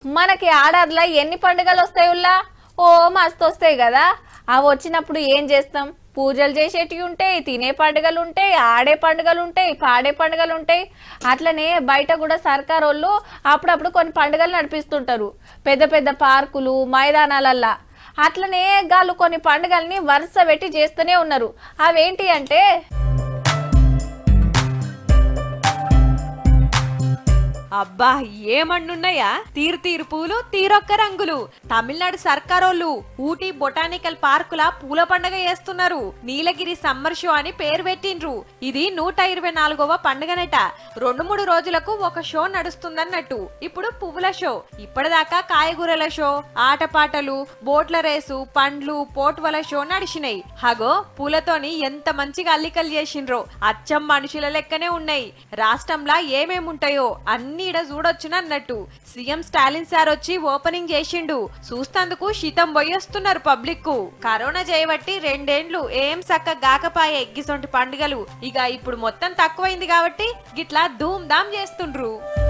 మనకి ఆర్డర్లో ఎన్ని పండుగలు వస్తాయి ఉల్లా ఓ మస్తు వస్తాయి కదా అవి వచ్చినప్పుడు ఏం చేస్తాం పూజలు చేసేటివి ఉంటాయి తినే పండుగలు ఉంటాయి ఆడే పండుగలు ఉంటాయి పాడే పండుగలు ఉంటాయి అట్లనే బయట కూడా సర్కార్ వాళ్ళు అప్పుడప్పుడు కొన్ని పండుగలు నడిపిస్తుంటారు పెద్ద పెద్ద పార్కులు మైదానాలల్లా అట్లనే గాళ్ళు కొన్ని పండుగల్ని వరుస పెట్టి చేస్తూనే ఉన్నారు అవేంటి అంటే అబ్బా ఏమన్నున్నాయా తీరు తీరు పూలు తీరొక్క రంగులు తమిళనాడు సర్కారోళ్ళు ఊటీ బొటానికల్ పార్కుల పూల పండగ చేస్తున్నారు నీలగిరి సమ్మర్ షో అని పేరు పెట్టిండ్రు ఇది నూట ఇరవై నాలుగవ పండుగనట రెండు మూడు రోజులకు ఒక షో నడుస్తుందన్నట్టు ఇప్పుడు పువ్వుల షో ఇప్పటిదాకా కాయగూరల షో ఆటపాటలు బోట్ల రేసు పండ్లు పోట్వల షో నడిచినాయి హగో పూలతోని ఎంత మంచిగా అల్లికలు చేసిండ్రో అచ్చం మనుషుల లెక్కనే ఉన్నాయి రాష్ట్రంలో ఏమేముంటాయో అన్ని ఈడ చూడొచ్చునన్నట్టు సీఎం స్టాలిన్ సార్ వచ్చి ఓపెనింగ్ చేసిండు చూస్తందుకు శీతం పోయొస్తున్నారు పబ్లిక్ కు కరోనా చేయబట్టి రెండేండ్లు ఏం సక్క గాకపాయే గిసొంటి పండుగలు ఇక ఇప్పుడు మొత్తం తక్కువైంది కాబట్టి గిట్లా ధూమ్ ధామ్ చేస్తుండ్రు